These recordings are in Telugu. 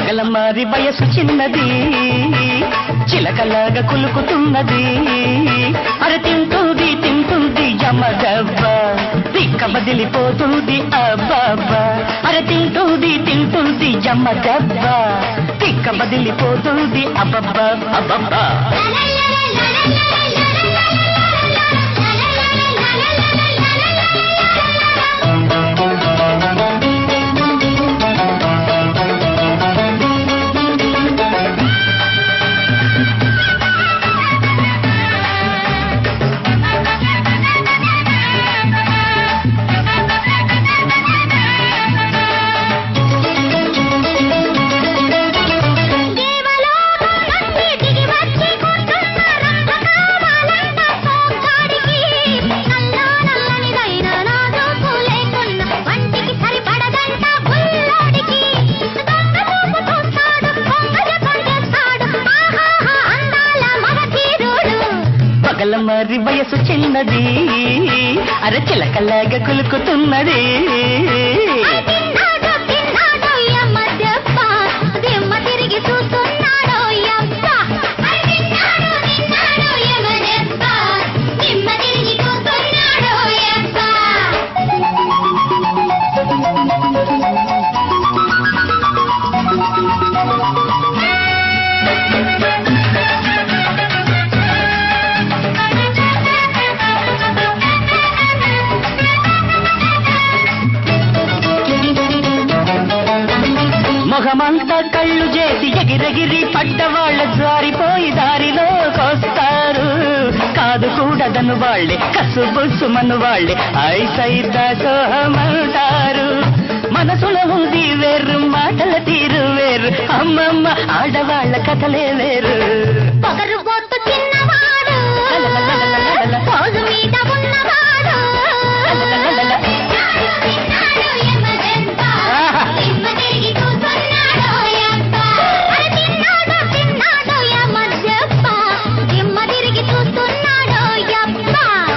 పగల మారి వయసు చిన్నది చిలకలాగా కులుకుతున్నది అర తింటుంది తింటుంది యమదవ్వ తిక్క బదిలిపోతుంది అబ్బబ్బా అర తింటుంది తింటుంది యమదవ్వ తిక్క బదిలిపోతుంది అబ్బబ్బా అబ్బబ్బా పగల మరి వయసు చిన్నది అర చిలకలాగా కులుకుతున్నది తిరిగి చూస్తున్నాడో యప్ప తిన్నాడు తిన్నాడు యమదెప్ప తిమ్మ తిరిగి చూస్తున్నాడో యప్ప మొహమంతా కళ్ళు చేసి ఎగిరెగిరి పడ్డవాళ్ళ జారిపోయి దారిలోకొస్తారు కాదు కూడదను వాళ్ళే కసు బుసుమను వాళ్ళే ఐసైత సోహమంటారు మనసులో ఉంది వేరు మాటల తీరు వేరు అమ్మమ్మ ఆడవాళ్ళ కథలే వేరు పొగరు బొట్టు చిన్నవాడు రోజు మీద ఉన్నవాడు తిన్నాడు యమదెప్ప తిమ్మ తిరిగి చూస్తున్నాడో యప్ప అరే తిన్నాడు తిన్నాడు యమదెప్ప తిమ్మ తిరిగి చూస్తున్నాడో యప్ప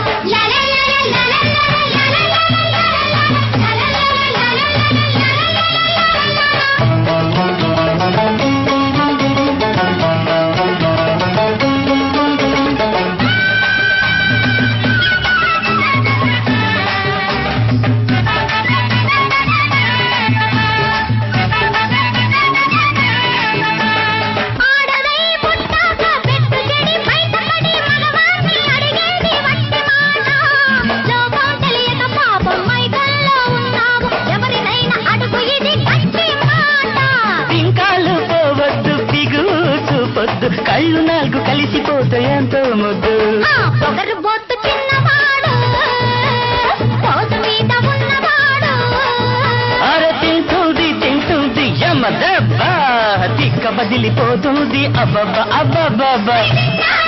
ఆడదై పుట్టాక పెట్టు చెడి బయటపడి మగవాణ్ణి అడిగేది వట్టి మాట లోకం తెలియక పాపం మైకల్లో ఉన్నావు ఎవరినైనా అడుగు ఇది గట్టి మాట పింకాలు పోవద్దు పిగు చూపొద్దు కళ్ళు నాలుగు కలిసిపోతాయి ఎంతో ముద్దు ఆ పొగరు బొట్టు చిన్నవాడు పోతు మీద ఉన్నవాడు అర తింటుంది తింటుంది యమ దెబ్బ తిక్క బదిలిపోతుంది అబ్బబ్బ అబ్బబ్బబ్బ తిన్నాడు